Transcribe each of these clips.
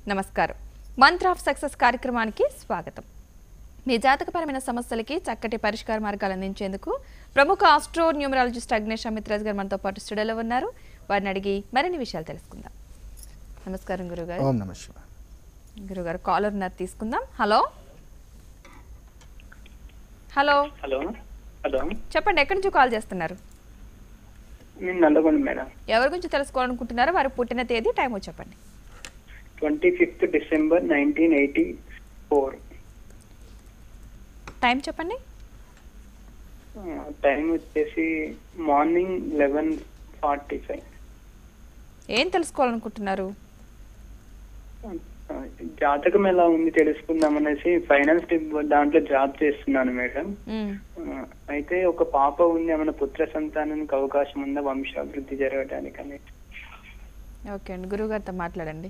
నమస్కారం మంత్ర of success కార్యక్రమానికి స్వాగతం మీ జాతకపరమైన సమస్యలకి చక్కటి పరిష్కార మార్గాలు అందించేందుకు ప్రముఖ ఆస్ట్రో న్యూమరాలజిస్ట్ అగ్నేష్ అమిత్రాజ్ గారు మనతో పాటు స్టూడియోలో ఉన్నారు వారిని అడిగి మరిన్ని విషయాలు తెలుసుకుందాం నమస్కారం గురుగారు ఓం నమ శివ గురుగారు కాలర్ ఉన్నారు తీసుకుందాం హలో హలో హలో హలో చెప్పండి ఎక్కడి నుంచి కాల్ చేస్తున్నారు నేను నల్లగొండ మేడం ఎవరి గురించి తెలుసుకోవాలనుకుంటున్నారో వారి పుట్టిన తేదీ టైం చెప్పండి twenty fifth December nineteen eighty four time చెప్పండి టైం వచ్చేసి మార్నింగ్ లెవెన్ ఫార్టీ ఫైవ్ ఏం తెలుసుకోవాలనుకుంటున్నారు జాతకం ఎలా ఉంది తెలుసుకుందాం అనేసి ఫైనాన్స్ దాంట్లో జాబ్ చేస్తున్నాను మేడం మ్మ్. ఆ, అయితే ఒక పాప ఉంది ఏమైనా పుత్ర సంతానానికి అవకాశం ఉందా వంశాభివృద్ధి జరగడానికి అనేది ఓకే అండి గురువుగారితో మాట్లాడండి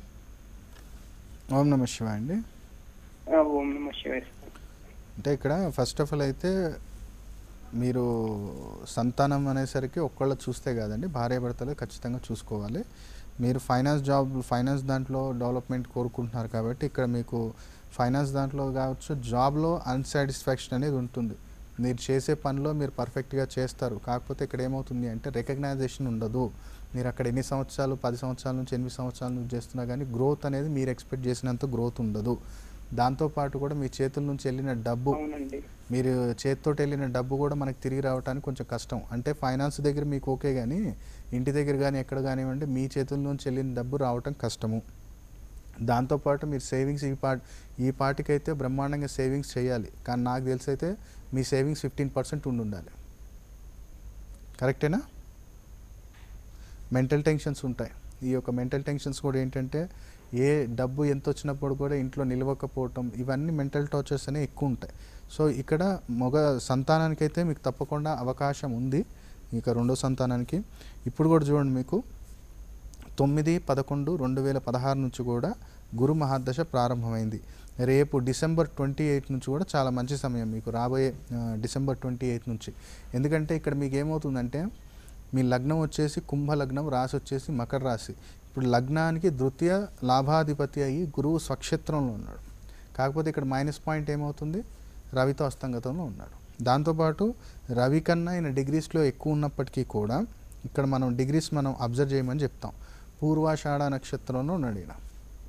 ఓం నమ శివ అండి ఆ, ఓం నమ శివాయ అంటే ఇక్కడ ఫస్ట్ ఆఫ్ ఆల్ అయితే మీరు సంతానం అనేసరికి ఒక్కళ్ళు చూస్తే కాదండి భార్యాభర్తలు ఖచ్చితంగా చూసుకోవాలి మీరు ఫైనాన్స్ జాబ్ ఫైనాన్స్ దాంట్లో డెవలప్మెంట్ కోరుకుంటున్నారు కాబట్టి ఇక్కడ మీకు ఫైనాన్స్ దాంట్లో కావచ్చు జాబ్లో అన్సాటిస్ఫాక్షన్ అనేది ఉంటుంది మీరు చేసే పనిలో మీరు పర్ఫెక్ట్గా చేస్తారు కాకపోతే ఇక్కడ ఏమవుతుంది అంటే రికగ్నైజేషన్ ఉండదు మీరు అక్కడ ఎన్ని సంవత్సరాలు పది సంవత్సరాల నుంచి ఎనిమిది సంవత్సరాల నుంచి చేస్తున్నా కానీ గ్రోత్ అనేది మీరు ఎక్స్పెక్ట్ చేసినంత గ్రోత్ ఉండదు దాంతోపాటు కూడా మీ చేతుల నుంచి వెళ్ళిన డబ్బు అవునండి మీరు చేతితోటి వెళ్ళిన డబ్బు కూడా మనకి తిరిగి రావడానికి కొంచెం కష్టం అంటే ఫైనాన్స్ దగ్గర మీకు ఓకే కానీ ఇంటి దగ్గర కానీ ఎక్కడ కానివ్వండి మీ చేతుల నుంచి వెళ్ళిన డబ్బు రావటం కష్టము దాంతోపాటు మీరు సేవింగ్స్ ఈ పార్ట్ ఈ పార్టీకైతే బ్రహ్మాండంగా సేవింగ్స్ చేయాలి కానీ నాకు తెలిసి అయితే మీ సేవింగ్స్ ఫిఫ్టీన్ పర్సెంట్ ఉండి ఉండాలి కరెక్టేనా మెంటల్ టెన్షన్స్ ఉంటాయి ఈ యొక్క మెంటల్ టెన్షన్స్ కూడా ఏంటంటే ఏ డబ్బు ఎంత వచ్చినప్పుడు కూడా ఇంట్లో నిలవకపోవటం ఇవన్నీ మెంటల్ టార్చర్స్ అనేవి ఎక్కువ ఉంటాయి సో ఇక్కడ మగ సంతానానికైతే మీకు తప్పకుండా అవకాశం ఉంది ఇక రెండో సంతానానికి ఇప్పుడు కూడా చూడండి మీకు తొమ్మిది పదకొండు రెండు వేల పదహారు నుంచి కూడా గురు మహాదశ ప్రారంభమైంది రేపు డిసెంబర్ ట్వంటీ ఎయిట్ నుంచి కూడా చాలా మంచి సమయం మీకు రాబోయే ఆ, డిసెంబర్ ట్వంటీ ఎయిట్ నుంచి ఎందుకంటే ఇక్కడ మీకు ఏమవుతుందంటే మీ లగ్నం వచ్చేసి కుంభ లగ్నం రాశి వచ్చేసి మకర రాశి ఇప్పుడు లగ్నానికి ద్వితీయ లాభాధిపతి అయ్యి గురువు స్వక్షేత్రంలో ఉన్నాడు కాకపోతే ఇక్కడ మైనస్ పాయింట్ ఏమవుతుంది రవితో అస్తంగతంలో ఉన్నాడు దాంతోపాటు రవి కన్నా ఆయన డిగ్రీస్లో ఎక్కువ ఉన్నప్పటికీ కూడా ఇక్కడ మనం డిగ్రీస్ మనం అబ్జర్వ్ చేయమని చెప్తాం పూర్వాషాఢ నక్షత్రంలో ఉన్నాడు ఈయన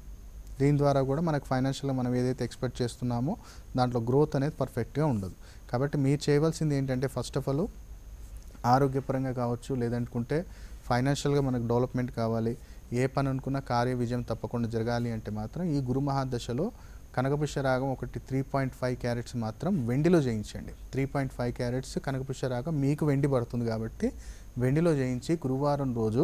దీని ద్వారా కూడా మనకు ఫైనాన్షియల్గా మనం ఏదైతే ఎక్స్పెక్ట్ చేస్తున్నామో దాంట్లో గ్రోత్ అనేది పర్ఫెక్ట్గా ఉండదు కాబట్టి మీరు చేయవలసింది ఏంటంటే ఫస్ట్ ఆఫ్ ఆల్ ఆరోగ్యపరంగా కావచ్చు లేదనుకుంటే ఫైనాన్షియల్గా మనకు డెవలప్మెంట్ కావాలి ఏ పని అనుకున్నా కార్య విజయం తప్పకుండా జరగాలి అంటే మాత్రం ఈ గురు మహాదశలో కనకపుష్య రాగం ఒకటి త్రీ పాయింట్ ఫైవ్ క్యారెట్స్ మాత్రం వెండిలో చేయించండి త్రీ పాయింట్ ఫైవ్ క్యారెట్స్ కనకపుష్య రాగం మీకు వెండి పడుతుంది కాబట్టి వెండిలో చేయించి గురువారం రోజు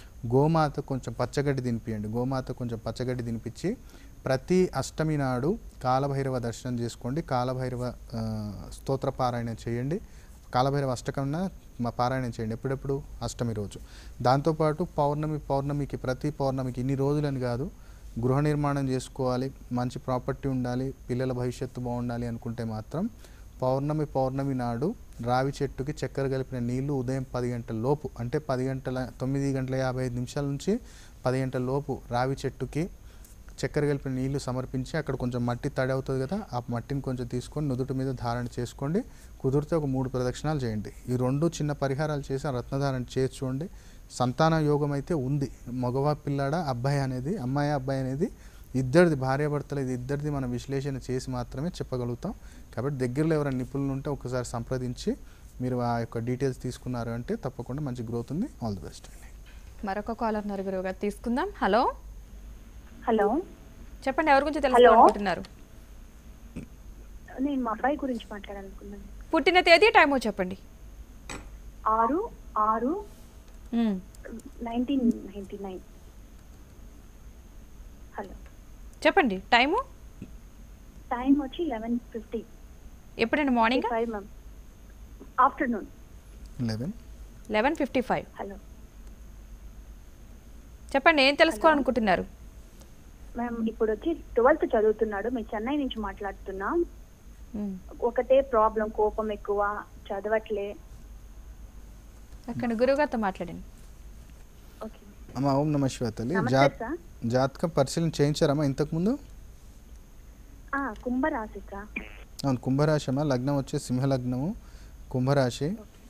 గోమాత కొంచెం పచ్చగడ్డి తినిపియండి గోమాత కొంచెం పచ్చగడ్డి తినిపించి ప్రతి అష్టమి నాడు కాలభైరవ దర్శనం చేసుకోండి కాలభైరవ ఆ, స్తోత్ర పారాయణ చేయండి కాలభైరవ అష్టకంన మా పారాయణం చేయండి ఎప్పుడెప్పుడు అష్టమి రోజు దాంతోపాటు పౌర్ణమి పౌర్ణమికి ప్రతి పౌర్ణమికి ఇన్ని రోజులని కాదు గృహ నిర్మాణం చేసుకోవాలి మంచి ప్రాపర్టీ ఉండాలి పిల్లల భవిష్యత్తు బాగుండాలి అనుకుంటే మాత్రం పౌర్ణమి పౌర్ణమి నాడు రావి చెట్టుకి చక్కెర కలిపిన నీళ్లు ఉదయం పది గంటల లోపు అంటే పది గంటల తొమ్మిది గంటల యాభై ఐదు నిమిషాల నుంచి పది గంటల లోపు రావి చెట్టుకి చక్కెర కలిపిన నీళ్లు సమర్పించి అక్కడ కొంచెం మట్టి తడి అవుతుంది కదా ఆ మట్టిని కొంచెం తీసుకొని నుదుటి మీద ధారణ చేసుకోండి కుదిరితే ఒక మూడు ప్రదక్షిణాలు చేయండి ఈ రెండు చిన్న పరిహారాలు చేసి ఆ రత్నధారణ చేసి చూడండి సంతాన యోగం అయితే ఉంది మగవా పిల్లాడ అబ్బాయి అనేది అమ్మాయి అబ్బాయి అనేది ఇద్దరిది భార్యాభర్తలు ఇది ఇద్దరిది మనం విశ్లేషణ చేసి మాత్రమే చెప్పగలుగుతాం కాబట్టి దగ్గరలో ఎవరైనా నిపుణులు ఉంటే ఒకసారి సంప్రదించి మీరు ఆ యొక్క డీటెయిల్స్ తీసుకున్నారు అంటే తప్పకుండా మంచి గ్రోత్ ఉంది ఆల్ ది బెస్ట్ అండి మరొక కాలర్ ఉన్నారు గురువుగారు తీసుకుందాం హలో హలో చెప్పండి ఎవరి గురించి తెలుసుకోవాలనుకుంటున్నారు నేను మా అబ్బాయి గురించి మాట్లాడాలనుకున్నాను పుట్టిన తేదీ టైమో చెప్పండి ఆరు ఆరు మ్మ్. నైన్టీన్ నైన్టీ నైన్ హలో చెప్పండి టైము టైం వచ్చి లెవెన్ ఫిఫ్టీ ఎప్పుడండి morning five ma'am afternoon eleven eleven fifty five hello చెప్పండి ఏం తెలుసుకోవాలనుకుంటున్నారు మ్యామ్ ఇప్పుడు వచ్చి ట్వెల్త్ చదువుతున్నాడు మేము చెన్నై నుంచి మాట్లాడుతున్నాం మ్మ్. ఒకటే ప్రాబ్లం కోపం ఎక్కువ చదవట్లే అక్కడ గురువుగారితో మాట్లాడండి ఓకే అమ్మ ఓం నమ శివ తల్లి నమస్తే జాత్ సార్ జాతకం పరిశీలన చేయించారమ్మా ఇంతకుముందు ఆ, కుంభరాశి సార్ అవును కుంభరాశి అమ్మా లగ్నం వచ్చే సింహలగ్నము కుంభరాశి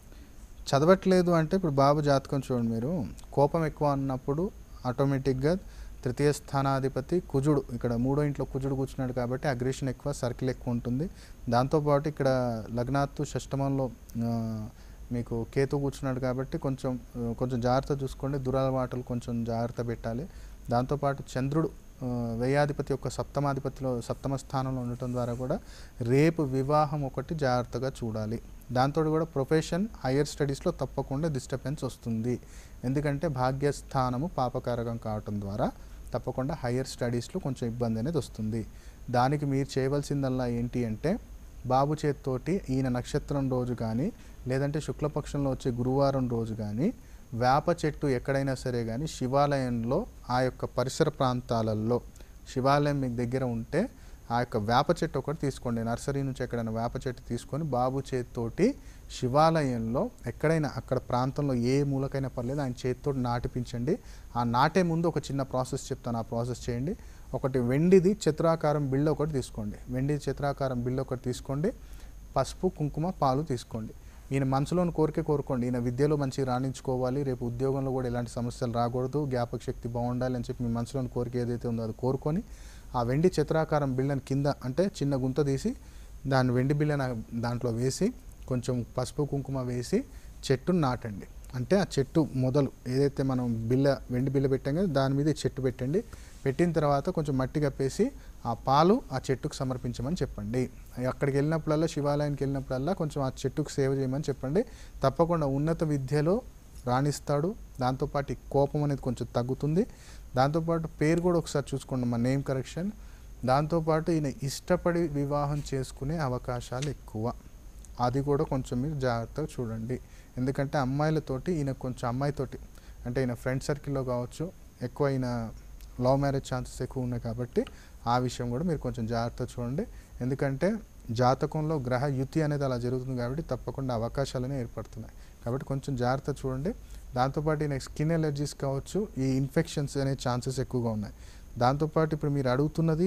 చదవట్లేదు అంటే ఇప్పుడు బాబు జాతకం చూడండి మీరు కోపం ఎక్కువ అన్నప్పుడు ఆటోమేటిక్గా తృతీయ స్థానాధిపతి కుజుడు ఇక్కడ మూడో ఇంట్లో కుజుడు కూర్చున్నాడు కాబట్టి అగ్రెషన్ ఎక్కువ సర్కిల్ ఎక్కువ ఉంటుంది దాంతోపాటు ఇక్కడ లగ్నాత్తు షష్టమంలో ఆ, మీకు కేతు కూర్చున్నాడు కాబట్టి కొంచెం ఆ, కొంచెం జాగ్రత్త చూసుకోండి దురలవాటులు కొంచెం జాగ్రత్త పెట్టాలి దాంతోపాటు చంద్రుడు ఆ, వ్యయాధిపతి యొక్క సప్తమాధిపతిలో సప్తమ స్థానంలో ఉండటం ద్వారా కూడా రేపు వివాహం ఒకటి జాగ్రత్తగా చూడాలి దాంతో కూడా ప్రొఫెషన్ హయ్యర్ స్టడీస్లో తప్పకుండా డిస్టర్బెన్స్ వస్తుంది ఎందుకంటే భాగ్యస్థానము పాపకారకం కావటం ద్వారా తప్పకుండా హయ్యర్ స్టడీస్లో కొంచెం ఇబ్బంది అనేది వస్తుంది దానికి మీరు చేయవలసిందల్లా ఏంటి అంటే బాబు చేత్తోటి ఈయన నక్షత్రం రోజు కానీ లేదంటే శుక్లపక్షంలో వచ్చే గురువారం రోజు కానీ వేప చెట్టు ఎక్కడైనా సరే కానీ శివాలయంలో ఆ యొక్క పరిసర ప్రాంతాలలో శివాలయం మీకు దగ్గర ఉంటే ఆ యొక్క వేప చెట్టు ఒకటి తీసుకోండి నర్సరీ నుంచి ఎక్కడైనా వేప చెట్టు తీసుకొని బాబు చేతితోటి శివాలయంలో ఎక్కడైనా అక్కడ ప్రాంతంలో ఏ మూలకైనా పర్లేదు ఆయన చేతితో నాటిపించండి ఆ నాటే ముందు ఒక చిన్న ప్రాసెస్ చెప్తాను ఆ ప్రాసెస్ చేయండి ఒకటి వెండిది చతురాకారం బిళ్ళ ఒకటి తీసుకోండి వెండి చతురాకారం బిళ్ళ ఒకటి తీసుకోండి పసుపు కుంకుమ పాలు తీసుకోండి ఈయన మనసులోని కోరిక కోరుకోండి ఈయన విద్యలో మంచిగా రాణించుకోవాలి రేపు ఉద్యోగంలో కూడా ఎలాంటి సమస్యలు రాకూడదు జ్ఞాపక శక్తి బాగుండాలి అని చెప్పి మీ మనసులోని కోరిక ఏదైతే ఉందో అది కోరుకొని ఆ వెండి చతురాకారం బిళ్ళని కింద అంటే చిన్న గుంత తీసి దాని వెండి బిళ్ళని ఆ దాంట్లో వేసి కొంచెం పసుపు కుంకుమ వేసి చెట్టును నాటండి అంటే ఆ చెట్టు మొదలు ఏదైతే మనం బిల్ల వెండి బిల్ల పెట్టాం కదా దాని మీద ఈ చెట్టు పెట్టండి పెట్టిన తర్వాత కొంచెం మట్టి కప్పేసి ఆ పాలు ఆ చెట్టుకు సమర్పించమని చెప్పండి అక్కడికి వెళ్ళినప్పుడల్లా శివాలయానికి వెళ్ళినప్పుడల్లా కొంచెం ఆ చెట్టుకు సేవ చేయమని చెప్పండి తప్పకుండా ఉన్నత విద్యలో రాణిస్తాడు దాంతోపాటు ఈ కోపం అనేది కొంచెం తగ్గుతుంది దాంతోపాటు పేరు కూడా ఒకసారి చూసుకోండి మా నేమ్ కరెక్షన్ దాంతోపాటు ఈయన ఇష్టపడి వివాహం చేసుకునే అవకాశాలు ఎక్కువ అది కూడా కొంచెం మీరు జాగ్రత్తగా చూడండి ఎందుకంటే అమ్మాయిలతోటి ఈయన కొంచెం అమ్మాయితోటి అంటే ఈయన ఫ్రెండ్ సర్కిల్లో కావచ్చు ఎక్కువ ఈయన లవ్ మ్యారేజ్ ఛాన్సెస్ ఎక్కువ ఉన్నాయి కాబట్టి ఆ విషయం కూడా మీరు కొంచెం జాగ్రత్త చూడండి ఎందుకంటే జాతకంలో గ్రహ యుతి అనేది అలా జరుగుతుంది కాబట్టి తప్పకుండా అవకాశాలనే ఏర్పడుతున్నాయి కాబట్టి కొంచెం జాగ్రత్త చూడండి దాంతోపాటు ఈయన స్కిన్ ఎలర్జీస్ కావచ్చు ఈ ఇన్ఫెక్షన్స్ అనే ఛాన్సెస్ ఎక్కువగా ఉన్నాయి దాంతోపాటు ఇప్పుడు మీరు అడుగుతున్నది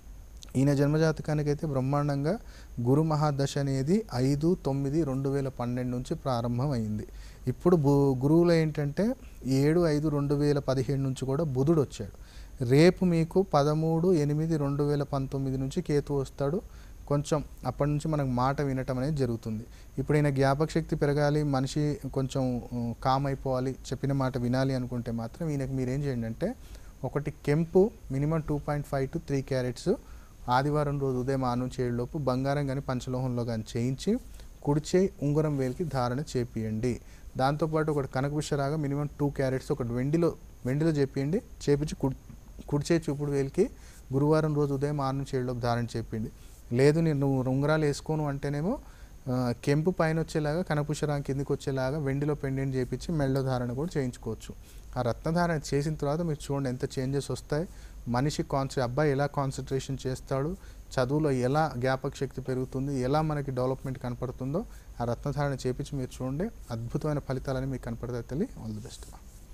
ఈయన జన్మజాతకానికి అయితే బ్రహ్మాండంగా గురు మహాదశ అనేది ఐదు తొమ్మిది రెండు వేల పన్నెండు నుంచి ప్రారంభం అయింది ఇప్పుడు బు గురువులు ఏంటంటే ఏడు ఐదు రెండు వేల పదిహేడు నుంచి కూడా బుధుడు వచ్చాడు రేపు మీకు పదమూడు ఎనిమిది రెండు వేల పంతొమ్మిది నుంచి కేతు వస్తాడు కొంచెం అప్పటి నుంచి మనకు మాట వినటం అనేది జరుగుతుంది ఇప్పుడు ఈయన జ్ఞాపక శక్తి పెరగాలి మనిషి కొంచెం కామ్ అయిపోవాలి చెప్పిన మాట వినాలి అనుకుంటే మాత్రం ఈయనకి మీరేం చేయండి అంటే ఒకటి కెంపు minimum two point five to three carats ఆదివారం రోజు ఉదయం ఆరు నుంచి ఏడులోపు బంగారం కానీ పంచలోహంలో కానీ చేయించి కుడిచే ఉంగరం వేలికి ధారణ చేపియండి దాంతోపాటు ఒకటి కనకపుష్యరాగా మినిమం టూ క్యారెట్స్ ఒకటి వెండిలో వెండిలో చేపియండి చేపించి కుడి కుడిచే చూపుడు వేలికి గురువారం రోజు ఉదయం ఆరు నుంచి ఏడులోపు ధారణ చేపియండి లేదు నేను నువ్వు ఉంగరాలు వేసుకోను అంటేనేమో ఆ, కెంపు పైన వచ్చేలాగా కనపుషరాం కిందికి వచ్చేలాగా వెండిలో పెండెంట్ చేపించి మెళ్ళ ధారణ కూడా చేయించుకోవచ్చు ఆ రత్నధారణ చేసిన తర్వాత మీరు చూడండి ఎంత చేంజెస్ వస్తాయి మనిషి కాన్సె అబ్బాయి ఎలా కాన్సన్ట్రేషన్ చేస్తాడు చదువులో ఎలా జ్ఞాపక శక్తి పెరుగుతుంది ఎలా మనకి డెవలప్మెంట్ కనపడుతుందో ఆ రత్నధారణ చేపించి మీరు చూడండి అద్భుతమైన ఫలితాలని మీకు కనపడతాయి తల్లి ఆల్ ది బెస్ట్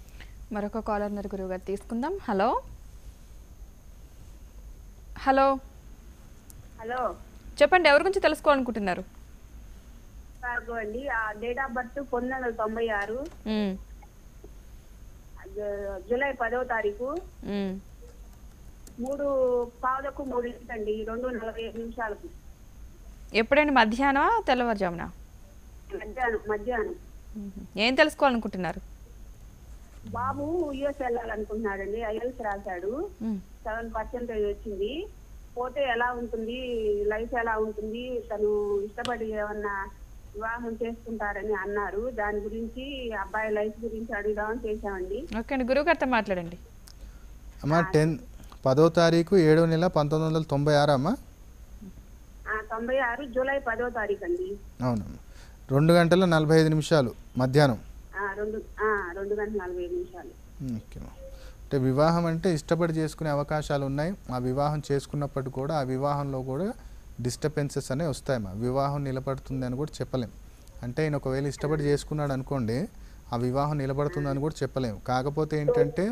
మరొక కాలర్ ఉన్నారు గురువు గారు తీసుకుందాం హలో హలో హలో చెప్పండి ఎవరి గురించి తెలుసుకోవాలనుకుంటున్నారు సార్ అండి ఆ డేట్ ఆఫ్ బర్త్ పంతొమ్మిది వందల తొంభై ఆరు మ్మ్. జ- జూలై పదో తారీఖు మ్మ్. మూడు పావులకు మూడు అండి రెండు నలభై ఐదు నిమిషాలకు ఎప్పుడండి మధ్యాహ్నమా తెల్లవారుజామున మధ్యాహ్నం మధ్యాహ్నం మ్మ్. ఏం తెలుసుకోవాలనుకుంటున్నారు బాబు యుఎస్ వెళ్ళాలనుకుంటున్నాడండి ఐఎల్స్ రాశాడు మ్మ్. సెవెన్ పర్సెంటేజ్ వచ్చింది పోతే ఎలా ఉంటుంది లైఫ్ ఎలా ఉంటుంది తను ఇష్టపడి ఏమన్నా వివాహం చేసుకుంటారని అన్నారు దాని గురించి అబ్బాయి లైఫ్ గురించి అడుగుదామని చేశామండి ఓకే అండి గురువు గారితో మాట్లాడండి అమ్మ టెన్ పదో తారీఖు ఏడో నెల పంతొమ్మిది వందల తొంభై ఆరు అమ్మా ఆ, తొంభై ఆరు జూలై పదో తారీఖు అండి అవునమ్మా రెండు గంటల నలభై ఐదు నిమిషాలు మధ్యాహ్నం ఆ, రెండు ఆ, రెండు గంటల నలభై ఐదు నిమిషాలు ఓకే అంటే వివాహం అంటే ఇష్టపడి చేసుకునే అవకాశాలు ఉన్నాయి ఆ వివాహం చేసుకున్నప్పటికీ కూడా ఆ వివాహంలో కూడా డిస్టర్బెన్సెస్ అనేవి వస్తాయమ్మా వివాహం నిలబడుతుంది అని కూడా చెప్పలేం అంటే ఈయన ఒకవేళ ఇష్టపడి చేసుకున్నాడు అనుకోండి ఆ వివాహం నిలబడుతుందని కూడా చెప్పలేము కాకపోతే ఏంటంటే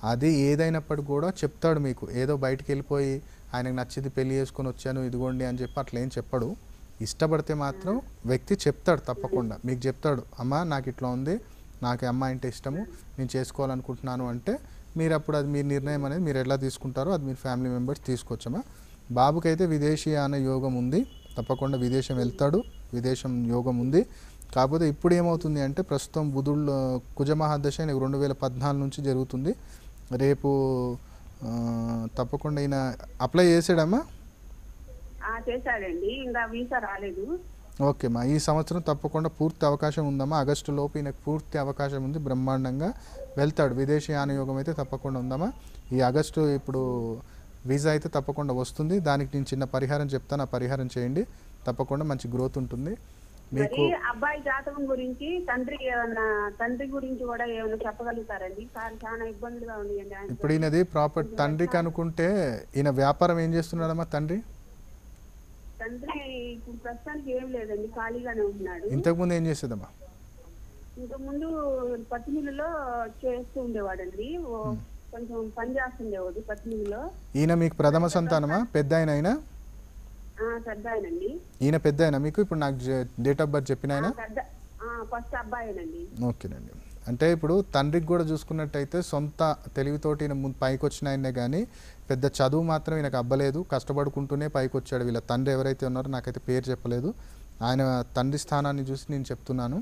అది ఏదైనప్పటికి కూడా చెప్తాడు మీకు ఏదో బయటికి వెళ్ళిపోయి ఆయనకు నచ్చింది పెళ్లి చేసుకొని వచ్చాను ఇదిగోండి అని చెప్పి అట్లా ఏం చెప్పడు ఇష్టపడితే మాత్రం వ్యక్తి చెప్తాడు తప్పకుండా మీకు చెప్తాడు అమ్మ నాకు ఇట్లా ఉంది నాకు ఈ అమ్మాయి అంటే ఇష్టము నేను చేసుకోవాలనుకుంటున్నాను అంటే మీరు అప్పుడు అది మీ నిర్ణయం అనేది మీరు ఎలా తీసుకుంటారో అది మీరు ఫ్యామిలీ మెంబర్స్ తీసుకోవచ్చమ్మా బాబుకైతే విదేశీ అనే యోగం ఉంది తప్పకుండా విదేశం వెళ్తాడు విదేశం యోగం ఉంది కాకపోతే ఇప్పుడు ఏమవుతుంది అంటే ప్రస్తుతం బుధుడు కుజమహాదశ ఆయనకు రెండు వేల పద్నాలుగు నుంచి జరుగుతుంది రేపు ఆ, తప్పకుండా ఈయన అప్లై చేసాడమ్మా ఆ చేశాడండి ఇంకా వీసా రాలేదు ఓకే మా ఈ సంవత్సరం తప్పకుండా పూర్తి అవకాశం ఉందమ్మా ఆగస్టు లోపు ఈయనకు పూర్తి అవకాశం ఉంది బ్రహ్మాండంగా వెళ్తాడు విదేశీ యానయోగం అయితే తప్పకుండా ఉందమ్మా ఈ ఆగస్టు ఇప్పుడు వీసా అయితే తప్పకుండా వస్తుంది దానికి నేను చిన్న పరిహారం చెప్తాను ఆ పరిహారం చేయండి తప్పకుండా మంచి గ్రోత్ ఉంటుంది మీకు మరి అబ్బాయి జాతకం గురించి తండ్రి ఏమన్నా తండ్రి గురించి కూడా ఏమైనా చెప్పగలుగుతారండి చాలా చాలా ఇబ్బందులుగా ఉన్నాయండి ఆయన ఇప్పుడు ఈయనది ప్రాపర్ తండ్రికి అనుకుంటే ఈయన వ్యాపారం ఏం చేస్తున్నాడమ్మా తండ్రి తండ్రి ఇప్పుడు ప్రస్తుతానికి ఏం లేదండి ఖాళీగానే ఉంటున్నాడు ఇంతకుముందు ఏం చేసేదమ్మా ఇంత ముందు పత్తి మిల్లులో చేస్తూ ఉండేవాడండి ఓ కొంచెం పని చేస్తుండేవాడు పత్తి మిల్లులో ఈయన మీకు ప్రథమ సంతానమా పెద్ద ఆయన అయినా ఆ, పెద్ద ఆయనండి ఈయన పెద్ద అయినా మీకు ఇప్పుడు నాకు డేట్ ఆఫ్ బర్త్ చెప్పిన ఆయన ఆ, పెద్ద ఫస్ట్ అబ్బాయేనండి ఓకేనండి అంటే ఇప్పుడు తండ్రికి కూడా చూసుకున్నట్టయితే సొంత తెలివితోటి ఈయన ముందు పైకి వచ్చిన ఆయనే కానీ పెద్ద చదువు మాత్రం ఈయనకు అబ్బలేదు కష్టపడుకుంటూనే పైకి వచ్చాడు వీళ్ళ తండ్రి ఎవరైతే ఉన్నారో నాకైతే పేరు చెప్పలేదు ఆయన తండ్రి స్థానాన్ని చూసి నేను చెప్తున్నాను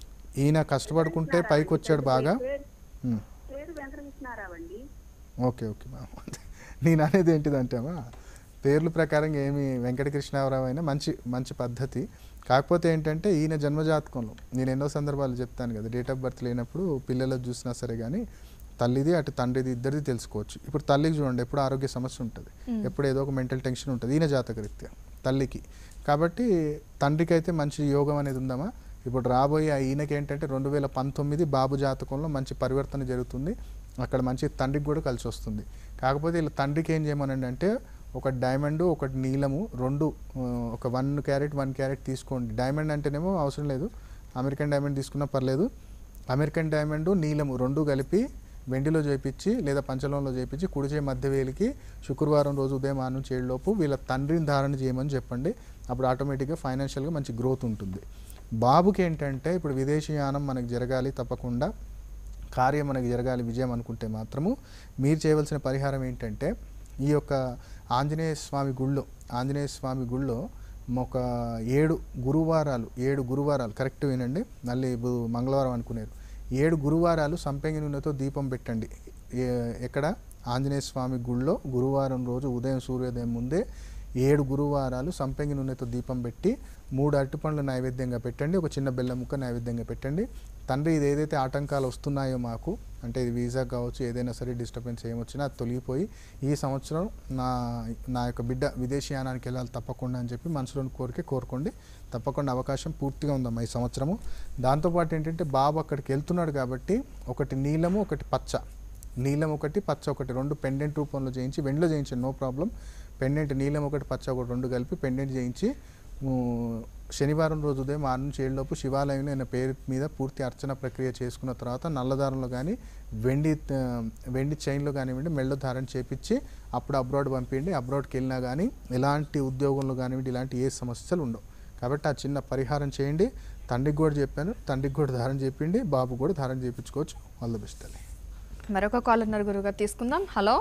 ఈయన కష్టపడుకుంటే పైకి వచ్చాడు బాగా పేరు- ఉమ్. పేరు వెంకటకృష్ణారావు అండి ఓకే ఓకే మా నేను అనేది ఏంటిదంటే అమ్మా పేర్ల ప్రకారంగా ఏమి వెంకటకృష్ణారావు అయినా మంచి మంచి పద్ధతి కాకపోతే ఏంటంటే ఈయన జన్మజాతకంలో నేను ఎన్నో సందర్భాలు చెప్తాను కదా డేట్ ఆఫ్ బర్త్ లేనప్పుడు పిల్లలకు చూసినా సరే కానీ తల్లిది అటు తండ్రిది ఇద్దరిది తెలుసుకోవచ్చు ఇప్పుడు తల్లికి చూడండి ఎప్పుడు ఆరోగ్య సమస్య ఉంటుంది ఎప్పుడు ఏదో ఒక మెంటల్ టెన్షన్ ఉంటుంది ఈయన జాతకరీత్యా తల్లికి కాబట్టి తండ్రికి అయితే మంచి యోగం అనేది ఉందమ్మా ఇప్పుడు రాబోయే ఆ ఈయనకి ఏంటంటే రెండు వేల పంతొమ్మిది బాబు జాతకంలో మంచి పరివర్తన జరుగుతుంది అక్కడ మంచి తండ్రికి కూడా కలిసి వస్తుంది కాకపోతే వీళ్ళ తండ్రికి ఏం చేయమనండి అంటే ఒక డైమండ్ ఒకటి నీలము రెండు ఆ, ఒక వన్ క్యారెట్ వన్ క్యారెట్ తీసుకోండి డైమండ్ అంటేనేమో అవసరం లేదు అమెరికన్ డైమండ్ తీసుకున్నా పర్లేదు అమెరికన్ డైమండ్ నీలము రెండు కలిపి వెండిలో చేపించి లేదా పంచలంలో చేపించి కుడిచే మధ్య వేలికి శుక్రవారం రోజు ఉదయం ఆరు నుంచి ఏడులోపు వీళ్ళ తండ్రిని ధారణ చేయమని చెప్పండి అప్పుడు ఆటోమేటిక్గా ఫైనాన్షియల్గా మంచి గ్రోత్ ఉంటుంది బాబుకి ఏంటంటే ఇప్పుడు విదేశీయానం మనకు జరగాలి తప్పకుండా కార్యం మనకి జరగాలి విజయం అనుకుంటే మాత్రము మీరు చేయవలసిన పరిహారం ఏంటంటే ఈ యొక్క ఆంజనేయ స్వామి గుళ్ళో ఆంజనేయ స్వామి గుళ్ళో ఒక ఏడు గురువారాలు ఏడు గురువారాలు కరెక్ట్ వినండి మళ్ళీ బు- మంగళవారం అనుకునేరు ఏడు గురువారాలు సంపెంగి నూనెతో దీపం పెట్టండి ఏ- ఎక్కడ ఆంజనేయ స్వామి గుళ్ళో గురువారం రోజు ఉదయం సూర్యోదయం ముందే ఏడు గురువారాలు సంపెంగి నూనెతో దీపం పెట్టి మూడు అరటిపండ్లు నైవేద్యంగా పెట్టండి ఒక చిన్న బెల్లం ముక్క నైవేద్యంగా పెట్టండి తండ్రి ఇది ఏదైతే ఆటంకాలు వస్తున్నాయో మాకు అంటే ఇది వీసా కావచ్చు ఏదైనా సరే డిస్టర్బెన్స్ ఏమొచ్చినా అది తొలగిపోయి ఈ సంవత్సరం నా నా యొక్క బిడ్డ విదేశీయానానికి వెళ్ళాలి తప్పకుండా అని చెప్పి మనసులోని కోరిక కోరుకోండి తప్పకుండా అవకాశం పూర్తిగా ఉందమ్మా ఈ సంవత్సరము దాంతోపాటు ఏంటంటే బాబు అక్కడికి వెళ్తున్నాడు కాబట్టి ఒకటి నీలము ఒకటి పచ్చ నీలం ఒకటి పచ్చ ఒకటి రెండు పెండెంట్ రూపంలో చేయించి వెండిలో చేయించండి నో ప్రాబ్లం పెండెంట్ నీలం ఒకటి పచ్చ ఒకటి రెండు కలిపి పెండెంట్ చేయించి ఊ, శనివారం రోజు ఉదయం ఆరు నుంచి ఏడులోపు శివాలయంలో ఆయన పేరు మీద పూర్తి అర్చన ప్రక్రియ చేసుకున్న తర్వాత నల్లదారంలో కానీ వెండి ఆ, వెండి చైన్లో కానివ్వండి మెళ్ళో ధారణ చేపించి అప్పుడు అబ్రాడ్ పంపిండి అబ్రాడ్కి వెళ్ళినా కానీ ఎలాంటి ఉద్యోగంలో కానివ్వండి ఇలాంటి ఏ సమస్యలు ఉండవు కాబట్టి ఆ చిన్న పరిహారం చేయండి తండ్రికి కూడా చెప్పాను తండ్రికి కూడా ధారణ చెప్పిండి బాబు కూడా ధారణ చేయించుకోవచ్చు ఆల్ ద బెస్ట్ అండి మరొక కాల్ ఉన్నారు గురుగారు తీసుకుందాం హలో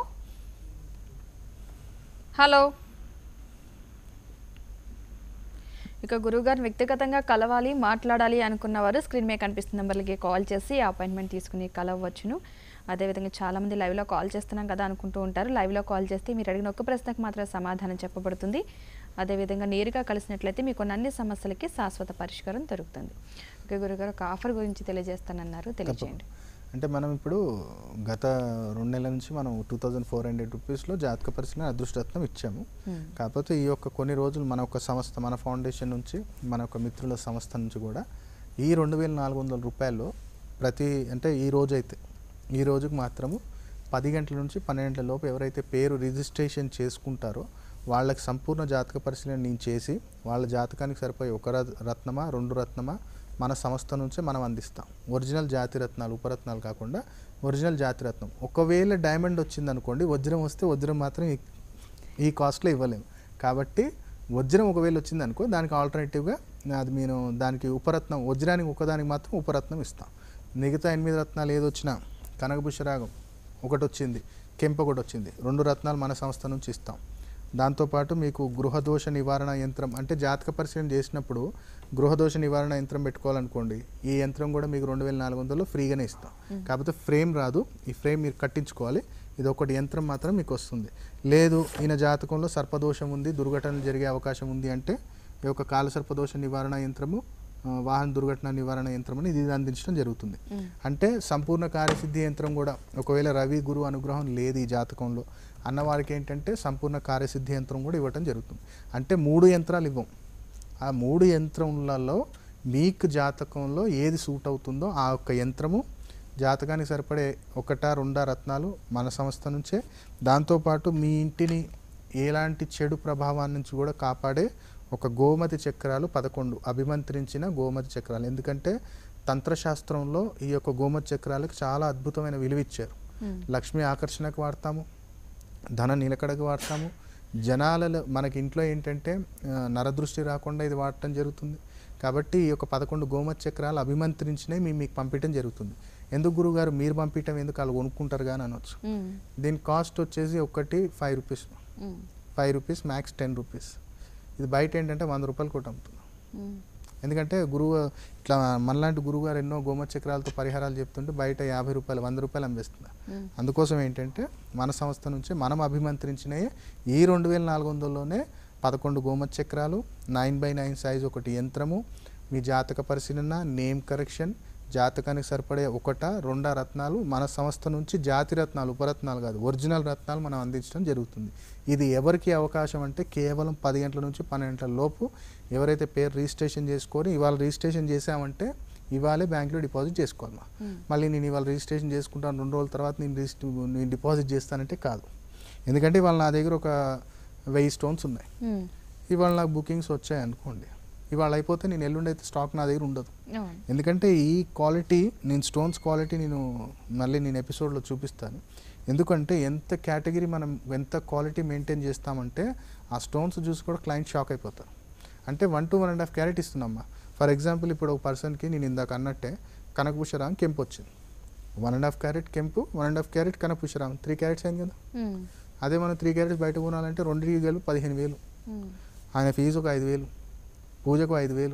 హలో ఇక గురువుగారు వ్యక్తిగతంగా కలవాలి మాట్లాడాలి అనుకున్న వారు స్క్రీన్ మీద కనిపిస్తున్న నెంబర్లకి కాల్ చేసి అపాయింట్మెంట్ తీసుకుని కలవచ్చును అదేవిధంగా చాలామంది లైవ్లో కాల్ చేస్తున్నాం కదా అనుకుంటూ ఉంటారు లైవ్లో కాల్ చేస్తే మీరు అడిగిన ఒక్క ప్రశ్నకు మాత్రం సమాధానం చెప్పబడుతుంది అదేవిధంగా నేరుగా కలిసినట్లయితే మీకు అన్ని సమస్యలకి శాశ్వత పరిష్కారం దొరుకుతుంది ఓకే గురుగారు ఒక ఆఫర్ గురించి తెలియజేస్తానన్నారు తెలియజేయండి అంటే మనం ఇప్పుడు గత రెండు నెలల నుంచి మనం టూ థౌజండ్ ఫోర్ హండ్రెడ్ రూపీస్లో జాతక పరిశీలన అదృష్టరత్నం ఇచ్చాము Hmm. కాకపోతే ఈ యొక్క కొన్ని రోజులు మన ఒక సంస్థ మన ఫౌండేషన్ నుంచి మన ఒక మిత్రుల సంస్థ నుంచి కూడా ఈ రెండు వేల నాలుగు వందల రూపాయల్లో ప్రతి అంటే ఈ రోజు అయితే ఈ రోజుకు మాత్రము పది గంటల నుంచి పన్నెండు గంటల లోపు ఎవరైతే పేరు రిజిస్ట్రేషన్ చేసుకుంటారో వాళ్ళకి సంపూర్ణ జాతక పరిశీలన నేను చేసి వాళ్ళ జాతకానికి సరిపోయే ఒక రత్- రత్నమా రెండు రత్నమా మన సంస్థ నుంచే మనం అందిస్తాం ఒరిజినల్ జాతి రత్నాలు ఉపరత్నాలు కాకుండా ఒరిజినల్ జాతి రత్నం ఒకవేళ డైమండ్ వచ్చింది అనుకోండి వజ్రం వస్తే వజ్రం మాత్రం ఈ- ఈ కాస్ట్లో ఇవ్వలేము కాబట్టి వజ్రం ఒకవేళ వచ్చింది అనుకో దానికి ఆల్టర్నేటివ్గా అది నేను దానికి ఉపరత్నం వజ్రానికి ఒకదానికి మాత్రం ఉపరత్నం ఇస్తాం మిగతా ఎనిమిది రత్నాలు ఏది వచ్చినా కనకపుష్యరాగం ఒకటి వచ్చింది కెంపు ఒకటి వచ్చింది రెండు రత్నాలు మన సంస్థ నుంచి ఇస్తాం దాంతోపాటు మీకు గృహదోష నివారణ యంత్రం అంటే జాతక పరిశీలన చేసినప్పుడు గృహదోష నివారణ యంత్రం పెట్టుకోవాలనుకోండి ఈ యంత్రం కూడా మీకు రెండు వేల నాలుగు వందలు ఫ్రీగానే ఇస్తాం కాకపోతే ఫ్రేమ్ రాదు ఈ ఫ్రేమ్ మీరు కట్టించుకోవాలి ఇది ఒకటి యంత్రం మాత్రం మీకు వస్తుంది లేదు ఈయన జాతకంలో సర్పదోషం ఉంది దుర్ఘటనలు జరిగే అవకాశం ఉంది అంటే ఈ యొక్క కాల సర్పదోష నివారణ యంత్రము ఆ, వాహన దుర్ఘటన నివారణ యంత్రం అని ఇది అందించడం జరుగుతుంది అంటే సంపూర్ణ కార్యసిద్ధి యంత్రం కూడా ఒకవేళ రవి గురు అనుగ్రహం లేదు ఈ జాతకంలో అన్నవారికి ఏంటంటే సంపూర్ణ కార్యసిద్ధి యంత్రం కూడా ఇవ్వటం జరుగుతుంది అంటే మూడు యంత్రాలు ఇవ్వం ఆ మూడు యంత్రములలో మీకు జాతకంలో ఏది సూట్ అవుతుందో ఆ ఒక్క యంత్రము జాతకానికి సరిపడే ఒకటా రెండా రత్నాలు మన సంస్థ నుంచే దాంతోపాటు మీ ఇంటిని ఎలాంటి చెడు ప్రభావాన్ని నుంచి కూడా కాపాడే ఒక గోమతి చక్రాలు పదకొండు అభిమంత్రించిన గోమతి చక్రాలు ఎందుకంటే తంత్రశాస్త్రంలో ఈ యొక్క గోమతి చక్రాలకు చాలా అద్భుతమైన విలువ ఇచ్చారు లక్ష్మీ ఆకర్షణకు వాడతాము ధన నిలకడకు వాడతాము జనాలలో మనకి ఇంట్లో ఏంటంటే ఆ, నరదృష్టి రాకుండా ఇది వాడటం జరుగుతుంది కాబట్టి ఈ యొక్క పదకొండు గోమతి చక్రాలు అభిమంత్రించినవి మేము మీకు పంపించడం జరుగుతుంది ఎందుకు గురుగారు మీరు పంపించడం ఎందుకు వాళ్ళు కొనుక్కుంటారు కానీ అనొచ్చు మ్మ్. దీని కాస్ట్ వచ్చేసి ఒకటి ఫైవ్ రూపీస్ మ్మ్. Five rupees max ten rupees ఇది బయట ఏంటంటే వంద రూపాయలు కొట్టి అమ్ముతున్నాం మ్మ్. ఎందుకంటే గురువు ఇట్లా మనలాంటి గురువు గారు ఎన్నో గోమతి చక్రాలతో పరిహారాలు చెప్తుంటే బయట యాభై రూపాయలు వంద రూపాయలు అమ్మేస్తున్నారు మ్మ్. అందుకోసం ఏంటంటే మన సంస్థ నుంచి మనం అభిమంత్రించినవి ఈ రెండు వేల నాలుగు వందల్లోనే పదకొండు గోమతి చక్రాలు నైన్ బై నైన్ సైజ్ ఒకటి యంత్రము మీ జాతక పరిశీలన నేమ్ కరెక్షన్ జాతకానికి సరిపడే ఒకట రెండా రత్నాలు మన సంస్థ నుంచి జాతి రత్నాలు ఉపరత్నాలు కాదు ఒరిజినల్ రత్నాలు మనం అందించడం జరుగుతుంది ఇది ఎవరికి అవకాశం అంటే కేవలం పది గంటల నుంచి పన్నెండు గంటల లోపు ఎవరైతే పేరు రిజిస్ట్రేషన్ చేసుకొని ఇవాళ రిజిస్ట్రేషన్ చేసామంటే ఇవాళే బ్యాంక్లో డిపాజిట్ చేసుకోవాలి మా. మళ్ళీ నేను ఇవాళ రిజిస్ట్రేషన్ చేసుకుంటాను రెండు రోజుల తర్వాత నేను రిజిస్టర్ నేను డిపాజిట్ చేస్తానంటే కాదు ఎందుకంటే ఇవాళ నా దగ్గర ఒక వెయ్యి స్టోన్స్ ఉన్నాయి మ్మ్. ఇవాళ నాకు బుకింగ్స్ వచ్చాయి అనుకోండి ఇవాళ అయిపోతే నేను ఎల్లుండి అయితే స్టాక్ నా దగ్గర ఉండదు అవును ఎందుకంటే ఈ క్వాలిటీ నేను స్టోన్స్ క్వాలిటీ నేను మళ్ళీ నేను ఎపిసోడ్లో చూపిస్తాను ఎందుకంటే ఎంత కేటగిరీ మనం ఎంత క్వాలిటీ మెయింటైన్ చేస్తామంటే ఆ స్టోన్స్ చూసి కూడా క్లయింట్ షాక్ అయిపోతారు అంటే one to one and half carat ఇస్తున్నామ్మా ఫర్ ఎగ్జాంపుల్ ఇప్పుడు ఒక పర్సన్కి నేను ఇందాక అన్నట్టే కనకపుషరాం కెంపు వచ్చింది వన్ అండ్ హాఫ్ క్యారెట్ కెంపు వన్ అండ్ హాఫ్ క్యారెట్ కనకపుషరాం త్రీ క్యారెట్స్ అయింది కదా మ్మ్. అదే మనం త్రీ క్యారెట్స్ బయట కొనాలంటే రెండింటికి కలిపి పదిహేను వేలు మ్మ్. ఆయన ఫీజు ఒక ఐదు వేలు పూజకు ఐదు వేలు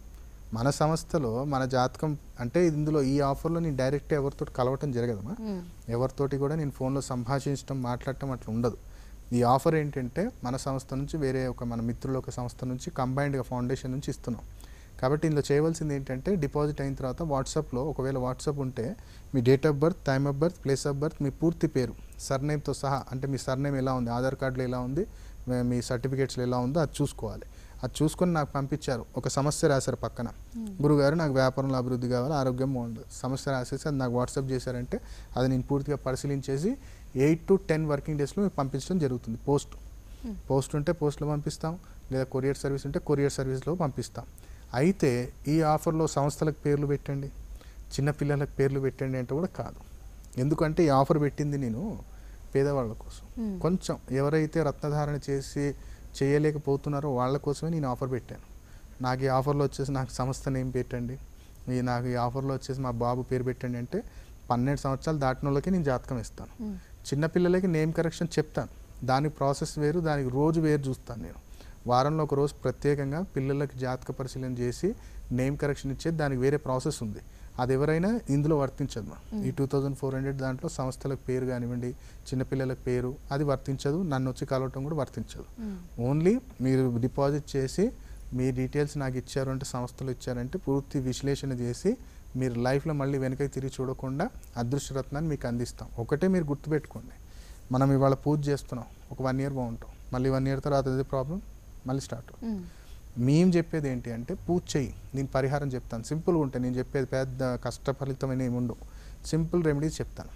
మన సంస్థలో మన జాతకం అంటే ఇందులో ఈ ఆఫర్లో నేను డైరెక్ట్ ఎవరితో కలవటం జరగదమ్మా మ్మ్. ఎవరితోటి కూడా నేను ఫోన్లో సంభాషించడం మాట్లాడటం అట్లా ఉండదు ఈ ఆఫర్ ఏంటంటే మన సంస్థ నుంచి వేరే ఒక మన మిత్రుల ఒక సంస్థ నుంచి కంబైన్డ్గా ఫౌండేషన్ నుంచి ఇస్తున్నాం కాబట్టి ఇందులో చేయవలసింది ఏంటంటే డిపాజిట్ అయిన తర్వాత వాట్సాప్లో ఒకవేళ వాట్సాప్ ఉంటే మీ date of birth time of birth place of birth మీ పూర్తి పేరు సర్నేమ్తో సహా అంటే మీ సర్నేమ్ ఎలా ఉంది ఆధార్ కార్డులో ఎలా ఉంది మీ- మీ సర్టిఫికేట్స్లో ఎలా ఉందో అది చూసుకోవాలి అది చూసుకొని నాకు పంపించారు ఒక సమస్య రాశారు పక్కన గురుగారు నాకు వ్యాపారంలో అభివృద్ధి కావాలి ఆరోగ్యం బాగుండదు సమస్య రాసేసి అది నాకు వాట్సాప్ చేశారంటే అది నేను పూర్తిగా పరిశీలించేసి ఎయిట్ టు టెన్ వర్కింగ్ డేస్లో మీకు పంపించడం జరుగుతుంది పోస్ట్ పోస్ట్ ఉంటే పోస్ట్లో పంపిస్తాం లేదా కొరియర్ సర్వీస్ ఉంటే కొరియర్ సర్వీస్లో పంపిస్తాం అయితే ఈ ఆఫర్లో సంస్థలకు పేర్లు పెట్టండి చిన్నపిల్లలకు పేర్లు పెట్టండి అంటే కూడా కాదు ఎందుకంటే ఈ ఆఫర్ పెట్టింది నేను పేదవాళ్ళ కోసం Hmm. కొంచెం ఎవరైతే రత్నధారణ చేసి చేయలేకపోతున్నారో వాళ్ళ కోసమే నేను ఆఫర్ పెట్టాను నాకు ఈ ఆఫర్లో వచ్చేసి నాకు సంస్థ నేమ్ పెట్టండి ఈ నాకు ఈ ఆఫర్లో వచ్చేసి మా బాబు పేరు పెట్టండి అంటే పన్నెండు సంవత్సరాలు దాటిన వాళ్ళకి నేను జాతకం ఇస్తాను మ్మ్. చిన్నపిల్లలకి నేమ్ కరెక్షన్ చెప్తాను దానికి ప్రాసెస్ వేరు దానికి రోజు వేరు చూస్తాను నేను వారంలో ఒక రోజు ప్రత్యేకంగా పిల్లలకి జాతక పరిశీలన చేసి నేమ్ కరెక్షన్ ఇచ్చేది దానికి వేరే ప్రాసెస్ ఉంది అది ఎవరైనా ఇందులో వర్తించదు మా. ఈ టూ థౌజండ్ ఫోర్ హండ్రెడ్ దాంట్లో సంస్థలకు పేరు కానివ్వండి చిన్నపిల్లలకు పేరు అది వర్తించదు నన్ను వచ్చి కలవటం కూడా వర్తించదు మ్మ్. ఓన్లీ మీరు డిపాజిట్ చేసి మీ డీటెయిల్స్ నాకు ఇచ్చారు అంటే సంస్థలు ఇచ్చారంటే పూర్తి విశ్లేషణ చేసి మీరు లైఫ్లో మళ్ళీ వెనకకి తిరిగి చూడకుండా అదృష్టరత్నాన్ని మీకు అందిస్తాం ఒకటే మీరు గుర్తుపెట్టుకోండి మనం ఇవాళ పూజ చేస్తున్నాం ఒక వన్ ఇయర్ బాగుంటాం మళ్ళీ వన్ ఇయర్ తర్వాత అదే ప్రాబ్లం మళ్ళీ స్టార్ట్ మ్మ్. మేము చెప్పేది ఏంటి అంటే పూజ చెయ్యి నేను పరిహారం చెప్తాను సింపుల్గా ఉంటాయి నేను చెప్పేది పెద్ద కష్టఫలితమైన ఏమి ఉండవు సింపుల్ రెమెడీస్ చెప్తాను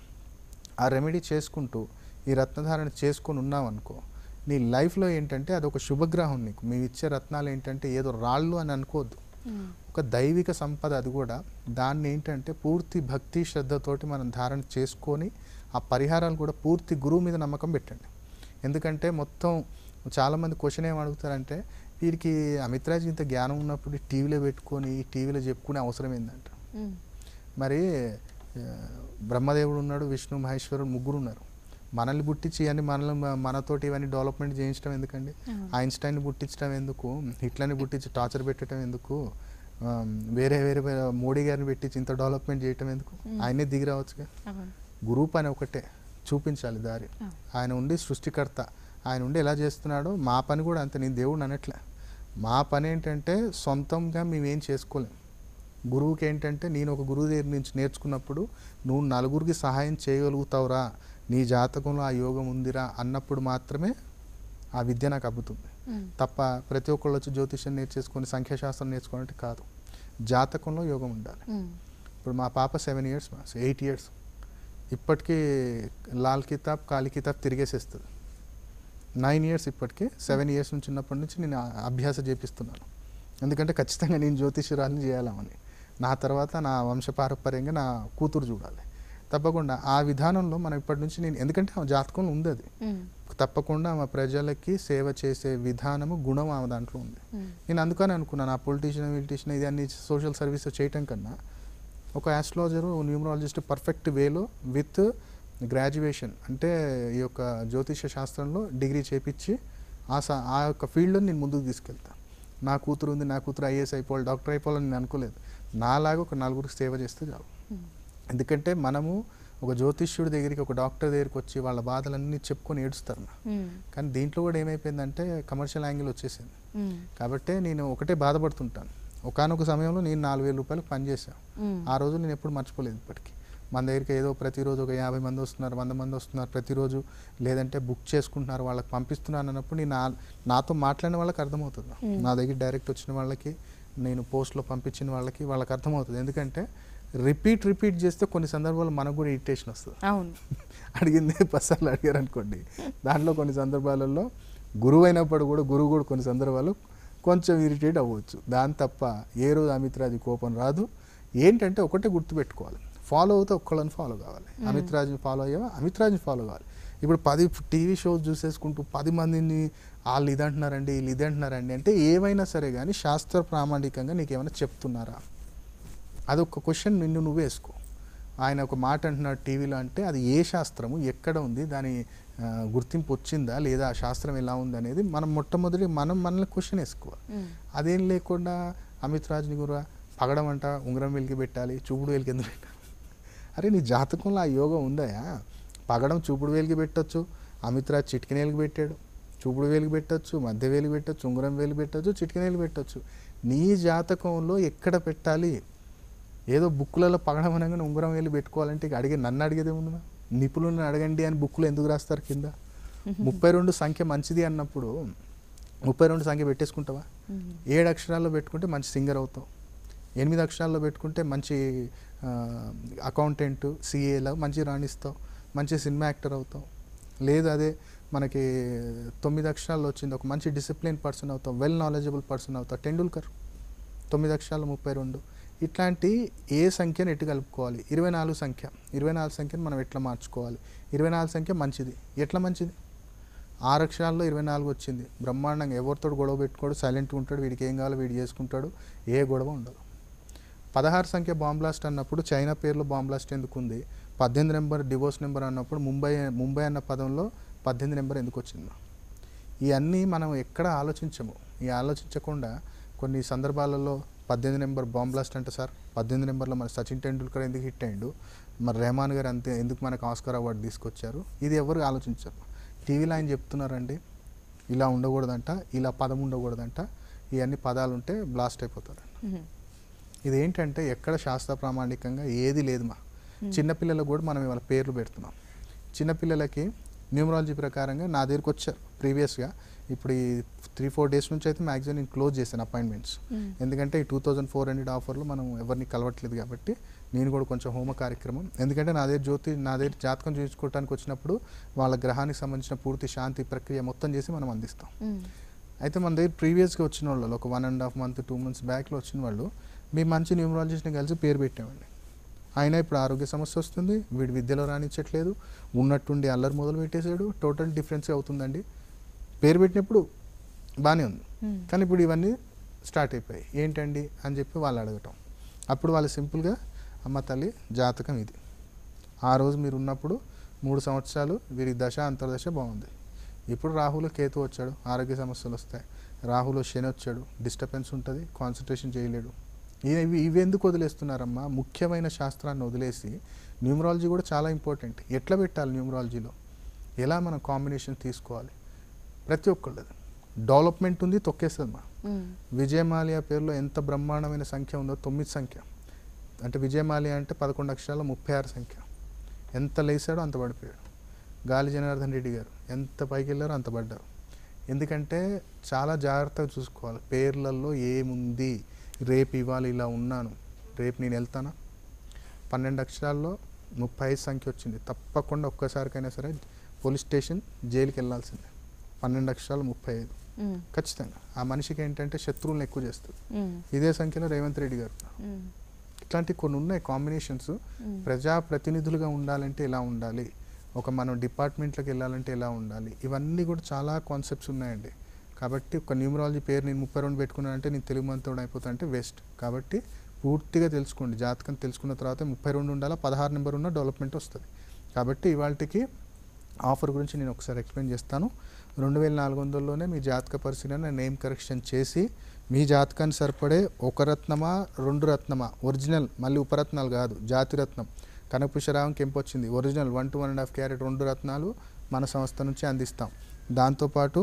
ఆ రెమెడీ చేసుకుంటూ ఈ రత్నధారణ చేసుకొని ఉన్నామనుకో నీ లైఫ్లో ఏంటంటే అదొక శుభగ్రహం నీకు మేము ఇచ్చే రత్నాలు ఏంటంటే ఏదో రాళ్ళు అని అనుకోవద్దు మ్మ్. ఒక ఒక దైవిక సంపద అది కూడా దాన్ని ఏంటంటే పూర్తి భక్తి శ్రద్ధతోటి మనం ధారణ చేసుకొని ఆ పరిహారాలు కూడా పూర్తి గురువు మీద నమ్మకం పెట్టండి ఎందుకంటే మొత్తం చాలామంది క్వశ్చన్ ఏం అడుగుతారంటే వీరికి అమిత్రాజ్ ఇంత జ్ఞానం ఉన్నప్పుడు టీవీలో పెట్టుకొని టీవీలో చెప్పుకునే అవసరం ఏంటంట ఉమ్, మరి ఆ, బ్రహ్మదేవుడు ఉన్నాడు విష్ణు మహేశ్వరుడు ముగ్గురు ఉన్నారు మనల్ని పుట్టించి ఇవన్నీ మనల్ని మ- మనతోటి ఇవన్నీ డెవలప్మెంట్ చేయించడం ఎందుకండి అవును. ఐన్స్టైన్ని పుట్టించడం ఎందుకు హిట్లర్ని పుట్టించి టార్చర్ పెట్టడం ఎందుకు ఆ, వేరే వేరే వేరే మోడీ గారిని పెట్టించి ఇంత డెవలప్మెంట్ చేయటం ఎందుకు ఆయనే దిగి రావచ్చుగా అవును గురువు పని ఒకటే చూపించాలి దారి అవును. ఆయన ఉండి సృష్టికర్త ఆయన ఉండి ఎలా చేస్తున్నాడో మా పని కూడా అంతే నేను దేవుడు అనట్లే మా పని ఏంటంటే సొంతంగా మేమేం చేసుకోలేం గురువుకి ఏంటంటే నేను ఒక గురువు దగ్గర నుంచి నేర్చుకున్నప్పుడు నువ్వు నలుగురికి సహాయం చేయగలుగుతావురా నీ జాతకంలో ఆ యోగం ఉందిరా అన్నప్పుడు మాత్రమే ఆ విద్య నాకు అబ్బుతుంది ఉమ్, తప్ప ప్రతి ఒక్కళ్ళు వచ్చి జ్యోతిష్యం నేర్చేసుకొని సంఖ్యాశాస్త్రం నేర్చుకోవాలంటే కాదు జాతకంలో యోగం ఉండాలి ఉమ్, ఇప్పుడు మా పాప సెవెన్ ఇయర్స్ ఎయిట్ ఇయర్స్ ఇప్పటికీ లాల్ కితాబ్ కాలి కితాబ్ తిరిగేసేస్తుంది నైన్ ఇయర్స్ ఇప్పటికీ సెవెన్ ఇయర్స్ నుంచి ఉన్నప్పటి నుంచి నేను ఆ- అభ్యాస చేపిస్తున్నాను ఎందుకంటే ఖచ్చితంగా నేను జ్యోతిష్యురాలని చేయాలని నా తర్వాత నా వంశపారపర్యంగా నా కూతురు చూడాలి తప్పకుండా ఆ విధానంలో మనం ఇప్పటి నుంచి నేను ఎందుకంటే ఆ జాతకంలో ఉంది అది ఉమ్, తప్పకుండా మా ప్రజలకి సేవ చేసే విధానము గుణం ఆమె దాంట్లో ఉంది ఉమ్, నేను అందుకని అనుకున్నాను ఆ పొలిటీషియన్ విలిటీషియన్ ఇది అన్ని సోషల్ సర్వీస్ చేయటం కన్నా ఒక ఆస్ట్రాలజరు న్యూమరాలజిస్ట్ పర్ఫెక్ట్ వేలో విత్ గ్రాడ్యుయేషన్ అంటే ఈ యొక్క జ్యోతిష శాస్త్రంలో డిగ్రీ చేపించి ఆ స ఆ యొక్క ఫీల్డ్లో నేను ముందుకు తీసుకెళ్తాను నా కూతురు ఉంది నా కూతురు ఐఏఎస్ అయిపోవాలి డాక్టర్ అయిపోవాలని నేను అనుకోలేదు నాలాగా ఒక నలుగురికి సేవ చేస్తే చాలు ఉమ్, ఎందుకంటే మనము ఒక జ్యోతిష్యుడి దగ్గరికి ఒక డాక్టర్ దగ్గరికి వచ్చి వాళ్ళ బాధలన్నీ చెప్పుకొని ఏడుస్తారు నా ఉమ్, కానీ దీంట్లో కూడా ఏమైపోయిందంటే కమర్షియల్ యాంగిల్ వచ్చేసింది ఉమ్, కాబట్టి నేను ఒకటే బాధపడుతుంటాను ఒకానొక సమయంలో నేను నాలుగు వేల రూపాయలకు పనిచేశాను ఉమ్, ఆ రోజు నేను ఎప్పుడు మర్చిపోలేదు ఇప్పటికీ మన దగ్గరికి ఏదో ప్రతిరోజు ఒక యాభై మంది వస్తున్నారు వంద మంది వస్తున్నారు ప్రతిరోజు లేదంటే బుక్ చేసుకుంటున్నారు వాళ్ళకి పంపిస్తున్నాను అన్నప్పుడు నేను నా- నాతో మాట్లాడిన వాళ్ళకి అర్థమవుతుంది Hmm. నా దగ్గర డైరెక్ట్ వచ్చిన వాళ్ళకి నేను పోస్ట్లో పంపించిన వాళ్ళకి వాళ్ళకి అర్థమవుతుంది ఎందుకంటే రిపీట్ రిపీట్ చేస్తే కొన్ని సందర్భాల్లో మనకు కూడా ఇరిటేషన్ వస్తుంది అవును అడిగింది పసార్లు అడిగారు అనుకోండి దాంట్లో కొన్ని సందర్భాలలో గురువు అయినప్పుడు కూడా గురువు కూడా కొన్ని సందర్భాలు కొంచెం ఇరిటేట్ అవ్వచ్చు దాని తప్ప ఏ రోజు అమిత్ రాజు కోపం రాదు ఏంటంటే ఒకటే గుర్తుపెట్టుకోవాలి ఫాలో అవుతే ఒక్కళ్ళని ఫాలో కావాలి అమిత్ రాజుని ఫాలో అయ్యావా అమిత్ రాజుని ఫాలో కావాలి ఇప్పుడు పది టీవీ షోస్ చూసేసుకుంటూ పది మందిని వాళ్ళు ఇది అంటున్నారండి వీళ్ళు ఇది అంటున్నారండి అంటే ఏమైనా సరే కానీ శాస్త్ర ప్రామాణికంగా నీకు ఏమైనా చెప్తున్నారా అదొక క్వశ్చన్ నిన్ను నువ్వు వేసుకో ఆయన ఒక మాట అంటున్నాడు టీవీలో అంటే అది ఏ శాస్త్రము ఎక్కడ ఉంది దాని ఆ, గుర్తింపు వచ్చిందా లేదా ఆ శాస్త్రం ఎలా ఉంది అనేది మనం మొట్టమొదటి మనం మనల్ని క్వశ్చన్ వేసుకోవాలి ఉమ్, అదేం లేకుండా అమిత్ రాజ్ని కూడా పగడం అంట ఉంగరం వెలికి పెట్టాలి చూపుడు వేలికి ఎందుకు పెట్టాలి అరే నీ జాతకంలో ఆ యోగం ఉందాయా పగడం చూపుడు వేలికి పెట్టొచ్చు అమిత్ రాజ్ చిటికినేలికి పెట్టాడు చూపుడు వేలికి పెట్టొచ్చు మధ్య వేలికి పెట్టొచ్చు ఉంగరం వేలికి పెట్టొచ్చు చిటికినేలికి పెట్టొచ్చు నీ జాతకంలో ఎక్కడ పెట్టాలి ఏదో బుక్కులలో పగడం అనగానే ఉంగరం వేలు పెట్టుకోవాలంటే ఇక అడిగే నన్ను అడిగేదే ఉందా నిపుణులను అడగండి అని బుక్కులు ఎందుకు రాస్తారు కింద ముప్పై రెండు సంఖ్య మంచిది అన్నప్పుడు ముప్పై రెండు సంఖ్య పెట్టేసుకుంటావా ఉమ్, ఏడు అక్షరాల్లో పెట్టుకుంటే మంచి సింగర్ అవుతావు ఎనిమిది అక్షరాల్లో పెట్టుకుంటే మంచి అకౌంటెంట్ సిఏలో మంచి రాణిస్తావు మంచి సినిమా యాక్టర్ అవుతావు లేదు అదే మనకి తొమ్మిది అక్షరాల్లో వచ్చింది ఒక మంచి డిసిప్లిన్ పర్సన్ అవుతావు వెల్ నాలెడ్జబుల్ పర్సన్ అవుతావు టెండూల్కర్ తొమ్మిది అక్షరాలు ముప్పై రెండు ఇట్లాంటి ఏ సంఖ్యను ఎటు కలుపుకోవాలి ఇరవై నాలుగు సంఖ్య ఇరవై నాలుగు సంఖ్యను మనం ఎట్లా మార్చుకోవాలి ఇరవై నాలుగు సంఖ్య మంచిది ఎట్లా మంచిది ఆరు అక్షరాల్లో ఇరవై నాలుగు వచ్చింది బ్రహ్మాండంగా ఎవరితో గొడవ పెట్టుకోడు సైలెంట్గా ఉంటాడు వీడికి ఏం కావాలో వీడు చేసుకుంటాడు ఏ గొడవ ఉండదు పదహారు సంఖ్య బాంబ్ బ్లాస్ట్ అన్నప్పుడు చైనా పేరులో బాంబ్ బ్లాస్ట్ ఎందుకు ఉంది పద్దెనిమిది నెంబర్ డివోర్స్ నెంబర్ అన్నప్పుడు ముంబై ముంబై అన్న పదంలో పద్దెనిమిది నెంబర్ ఎందుకు వచ్చింది ఇవన్నీ మనం ఎక్కడ ఆలోచించము ఈ ఆలోచించకుండా కొన్ని సందర్భాలలో పద్దెనిమిది నెంబర్ బాంబ్ బ్లాస్ట్ అంటే సార్ పద్దెనిమిది నెంబర్లో మన సచిన్ టెండూల్కర్ ఎందుకు హిట్ అయ్యిండు మరి రెహమాన్ గారు అంతే ఎందుకు మనకు ఆస్కర్ అవార్డు తీసుకొచ్చారు ఇది ఎవరు ఆలోచించారు టీవీలో ఆయన చెప్తున్నారండి ఇలా ఉండకూడదంట ఇలా పదం ఉండకూడదంట ఇవన్నీ పదాలు ఉంటే బ్లాస్ట్ అయిపోతారు ఉమ్, ఇది ఏంటంటే ఎక్కడ శాస్త్ర ప్రామాణికంగా ఏది లేదు మా చిన్నపిల్లలకు కూడా మనం ఇవాళ పేర్లు పెడుతున్నాం చిన్నపిల్లలకి న్యూమరాలజీ ప్రకారంగా నా దగ్గరికి వచ్చారు ప్రీవియస్గా ఇప్పుడు ఈ త్రీ ఫోర్ డేస్ నుంచి అయితే మ్యాక్సిమం నేను క్లోజ్ చేశాను అపాయింట్మెంట్స్ ఉమ్, ఎందుకంటే ఈ టూ థౌజండ్ ఫోర్ హండ్రెడ్ ఆఫర్లో మనం ఎవరిని కలవట్లేదు కాబట్టి నేను కూడా కొంచెం హోమ కార్యక్రమం ఎందుకంటే నా దగ్గర జ్యోతి నా దగ్గర జాతకం చూసుకోవడానికి వచ్చినప్పుడు వాళ్ళ గ్రహానికి సంబంధించిన పూర్తి శాంతి ప్రక్రియ మొత్తం చేసి మనం అందిస్తాం ఉమ్, అయితే మన దగ్గర ప్రీవియస్గా వచ్చిన వాళ్ళు ఒక one and half month two months బ్యాక్లో వచ్చిన వాళ్ళు మీ మంచి న్యూమరాలజిస్ట్ని కలిసి పేరు పెట్టామండి అయినా ఇప్పుడు ఆరోగ్య సమస్య వస్తుంది వీడి విద్యలో రాణించట్లేదు ఉన్నట్టుండి అల్లరి మొదలు పెట్టేశాడు టోటల్ డిఫరెన్స్ అవుతుందండి పేరు పెట్టినప్పుడు బాగానే ఉంది మ్మ్. కానీ ఇప్పుడు ఇవన్నీ స్టార్ట్ అయిపోయాయి ఏంటండి అని చెప్పి వాళ్ళు అడగటం అప్పుడు వాళ్ళు సింపుల్గా అమ్మ తల్లి జాతకం ఇది ఆ రోజు మీరు ఉన్నప్పుడు మూడు సంవత్సరాలు వీరి దశ అంతర్దశ బాగుంది ఇప్పుడు రాహులో కేతు వచ్చాడు ఆరోగ్య సమస్యలు వస్తాయి రాహులో శని వచ్చాడు డిస్టర్బెన్స్ ఉంటుంది కాన్సన్ట్రేషన్ చేయలేడు ఈ- ఇవి ఇవి ఎందుకు వదిలేస్తున్నారమ్మా ముఖ్యమైన శాస్త్రాన్ని వదిలేసి న్యూమరాలజీ కూడా చాలా ఇంపార్టెంట్ ఎట్లా పెట్టాలి న్యూమరాలజీలో ఎలా మనం కాంబినేషన్ తీసుకోవాలి ప్రతి ఒక్కళ్ళది డెవలప్మెంట్ ఉంది తొక్కేస్తుంది మా మ్మ్. విజయమాల్యా పేరులో ఎంత బ్రహ్మాండమైన సంఖ్య ఉందో తొమ్మిది సంఖ్య అంటే విజయమాల్య అంటే పదకొండు అక్షరాల ముప్పై ఆరు సంఖ్య ఎంత లేచాడో అంత పడిపోయాడు గాలి జనార్దన్ రెడ్డి గారు ఎంత పైకి వెళ్ళారో అంత పడ్డారు ఎందుకంటే చాలా జాగ్రత్తగా చూసుకోవాలి పేర్లలో ఏముంది రేపు ఇవాళ ఇలా ఉన్నాను రేపు నేను వెళ్తానా పన్నెండు అక్షరాల్లో ముప్పై ఐదు సంఖ్య వచ్చింది తప్పకుండా ఒక్కసారికైనా సరే పోలీస్ స్టేషన్ జైలుకి వెళ్ళాల్సిందే పన్నెండు అక్షరాలు ముప్పై ఐదు మ్మ్. ఖచ్చితంగా ఆ మనిషికి ఏంటంటే శత్రువులను ఎక్కువ చేస్తుంది మ్మ్. ఇదే సంఖ్యలో రేవంత్ రెడ్డి గారు మ్మ్. ఇట్లాంటి కొన్ని ఉన్నాయి కాంబినేషన్స్ మ్మ్. ప్రజాప్రతినిధులుగా ఉండాలంటే ఎలా ఉండాలి ఒక మనం డిపార్ట్మెంట్లోకి వెళ్ళాలంటే ఎలా ఉండాలి ఇవన్నీ కూడా చాలా కాన్సెప్ట్స్ ఉన్నాయండి కాబట్టి ఒక న్యూమరాలజీ పేరు నేను ముప్పై రెండు పెట్టుకున్నానంటే నేను తెలుగు మంత్రుడు అయిపోతా అంటే వేస్ట్ కాబట్టి పూర్తిగా తెలుసుకోండి జాతకం తెలుసుకున్న తర్వాత ముప్పై రెండు ఉండాలా పదహారు నెంబర్ ఉన్న డెవలప్మెంట్ వస్తుంది కాబట్టి ఇవాళకి ఆఫర్ గురించి నేను ఒకసారి ఎక్స్ప్లెయిన్ చేస్తాను రెండు వేల నాలుగు వందల్లోనే మీ జాతక పరిశీలన నేమ్ కరెక్షన్ చేసి మీ జాతకాన్ని సరిపడే ఒక రత్నమా రెండు రత్నమా ఒరిజినల్ మళ్ళీ ఉపరత్నాలు కాదు జాతిరత్నం కనకపుషరావం కెంపు వచ్చింది original one to one and half carat రెండు రత్నాలు మన సంస్థ నుంచి అందిస్తాం దాంతోపాటు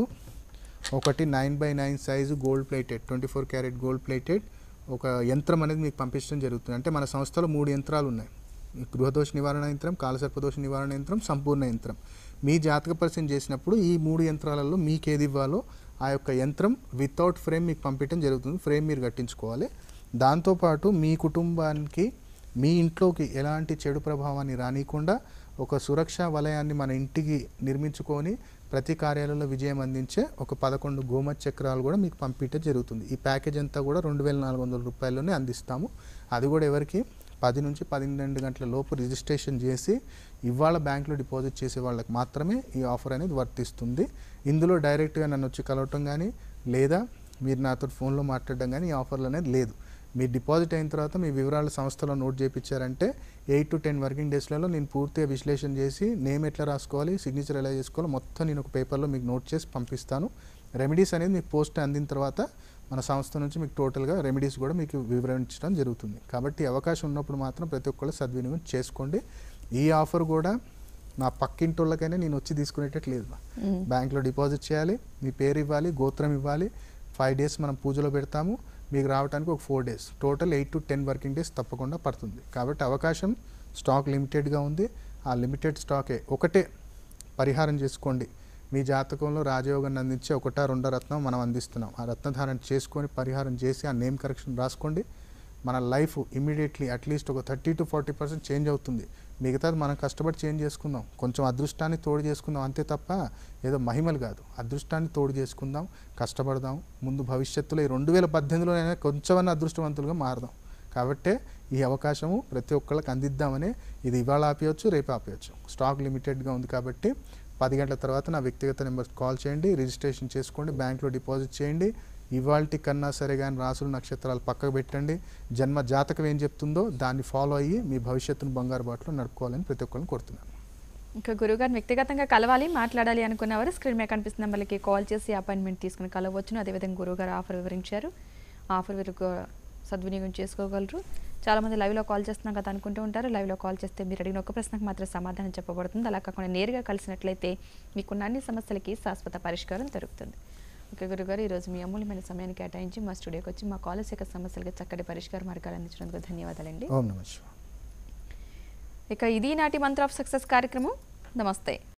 ఒకటి nine by nine size gold plated twenty four carat gold plated ఒక యంత్రం అనేది మీకు పంపించడం జరుగుతుంది అంటే మన సంస్థలో మూడు యంత్రాలు ఉన్నాయి గృహదోష నివారణ యంత్రం కాలసర్పదోష నివారణ యంత్రం సంపూర్ణ యంత్రం మీ జాతక పరిచయం చేసినప్పుడు ఈ మూడు యంత్రాలలో మీకు ఏది ఇవ్వాలో ఆ యొక్క యంత్రం వితౌట్ ఫ్రేమ్ మీకు పంపించడం జరుగుతుంది ఫ్రేమ్ మీరు కట్టించుకోవాలి దాంతోపాటు మీ కుటుంబానికి మీ ఇంట్లోకి ఎలాంటి చెడు ప్రభావాన్ని రానియకుండా ఒక సురక్షా వలయాన్ని మన ఇంటికి నిర్మించుకొని ప్రతి కార్యాలయంలో విజయం అందించే ఒక పదకొండు గోమత్ చక్రాలు కూడా మీకు పంపించడం జరుగుతుంది ఈ ప్యాకేజ్ అంతా కూడా రెండు వేల నాలుగు వందల రూపాయల్లోనే అందిస్తాము అది కూడా ఎవరికి పది నుంచి పన్నెండు గంటల లోపు రిజిస్ట్రేషన్ చేసి ఇవాళ బ్యాంకులో డిపాజిట్ చేసే వాళ్ళకి మాత్రమే ఈ ఆఫర్ అనేది వర్తిస్తుంది ఇందులో డైరెక్ట్గా నన్ను వచ్చి కలవటం కానీ లేదా మీరు నాతో ఫోన్లో మాట్లాడడం కానీ ఈ ఆఫర్లు అనేది లేదు మీరు డిపాజిట్ అయిన తర్వాత మీ వివరాలు సంస్థలో నోట్ చేయించారంటే ఎయిట్ టు టెన్ వర్కింగ్ డేస్లలో నేను పూర్తిగా విశ్లేషణ చేసి నేమ్ ఎట్లా రాసుకోవాలి సిగ్నేచర్ ఎలా చేసుకోవాలో మొత్తం నేను ఒక పేపర్లో మీకు నోట్ చేసి పంపిస్తాను రెమెడీస్ అనేది మీకు పోస్ట్ అందిన తర్వాత మన సంస్థ నుంచి మీకు టోటల్గా రెమెడీస్ కూడా మీకు వివరించడం జరుగుతుంది కాబట్టి ఈ అవకాశం ఉన్నప్పుడు మాత్రం ప్రతి ఒక్కళ్ళు సద్వినియోగం చేసుకోండి ఈ ఆఫర్ కూడా నా పక్కింటోళ్ళకైనా నేను వచ్చి తీసుకునేటట్టు లేదు మ్మ్. బ్యాంక్లో డిపాజిట్ చేయాలి మీ పేరు ఇవ్వాలి గోత్రం ఇవ్వాలి ఫైవ్ డేస్ మనం పూజలో పెడతాము మీకు రావడానికి ఒక four days total eight to ten working days తప్పకుండా పడుతుంది కాబట్టి అవకాశం స్టాక్ లిమిటెడ్గా ఉంది ఆ లిమిటెడ్ స్టాకే ఒకటే పరిహారం చేసుకోండి మీ జాతకంలో రాజయోగాన్ని అందించే ఒకటా రెండో రత్నం మనం అందిస్తున్నాం ఆ రత్నధారణ చేసుకొని పరిహారం చేసి ఆ నేమ్ కరెక్షన్ రాసుకోండి మన లైఫ్ ఇమీడియట్లీ అట్లీస్ట్ ఒక thirty to forty percent change అవుతుంది మిగతాది మనం కష్టపడి చేంజ్ చేసుకుందాం కొంచెం అదృష్టాన్ని తోడు చేసుకుందాం అంతే తప్ప ఏదో మహిమలు కాదు అదృష్టాన్ని తోడు చేసుకుందాం కష్టపడదాం ముందు భవిష్యత్తులో ఈ రెండు వేల పద్దెనిమిదిలోనైనా కొంచెమన్నా అదృష్టవంతులుగా మారదాం కాబట్టే ఈ అవకాశము ప్రతి ఒక్కళ్ళకి అందిద్దామని ఇది ఇవాళ ఆపేయచ్చు రేపు ఆపేయచ్చు స్టాక్ లిమిటెడ్గా ఉంది కాబట్టి పది గంటల తర్వాత నా వ్యక్తిగత నెంబర్ కాల్ చేయండి రిజిస్ట్రేషన్ చేసుకోండి బ్యాంక్లో డిపాజిట్ చేయండి ఇవాల్టి కన్నా సరే కానీ రాసులు నక్షత్రాలు పక్కకు పెట్టండి జన్మ జాతకం ఏం చెప్తుందో దాన్ని ఫాలో అయ్యి మీ భవిష్యత్తును బంగారు బాటలో నడుపుకోవాలని ప్రతి ఒక్కరిని కోరుతున్నాను ఇంకా గురుగారిని వ్యక్తిగతంగా కలవాలి మాట్లాడాలి అనుకున్నవారు స్క్రీన్ మీద కనిపిస్తున్న నెంబర్కి కాల్ చేసి అపాయింట్మెంట్ తీసుకుని కలవచ్చును అదేవిధంగా గురుగారు ఆఫర్ వివరించారు ఆఫర్ వీరు సద్వినియోగం చేసుకోగలరు చాలామంది లైవ్లో కాల్ చేస్తున్నాం కదా అనుకుంటూ ఉంటారు లైవ్లో కాల్ చేస్తే మీరు అడిగిన ఒక ప్రశ్నకు మాత్రం సమాధానం చెప్పబడుతుంది అలా కాకుండా నేరుగా కలిసినట్లయితే మీకున్న అన్ని సమస్యలకి శాశ్వత పరిష్కారం దొరుకుతుంది ఓకే గురుగారు ఈరోజు మీ అమూల్యమైన సమయాన్ని కేటాయించి మా స్టూడియోకి వచ్చి మా కాలేజ్ యొక్క సమస్యలకి చక్కటి పరిష్కార మార్గాలు అందించినందుకు ధన్యవాదాలండి ఓం నమ శివాయ ఇక ఇది నాటి మంత్ర ఆఫ్ సక్సెస్ కార్యక్రమం నమస్తే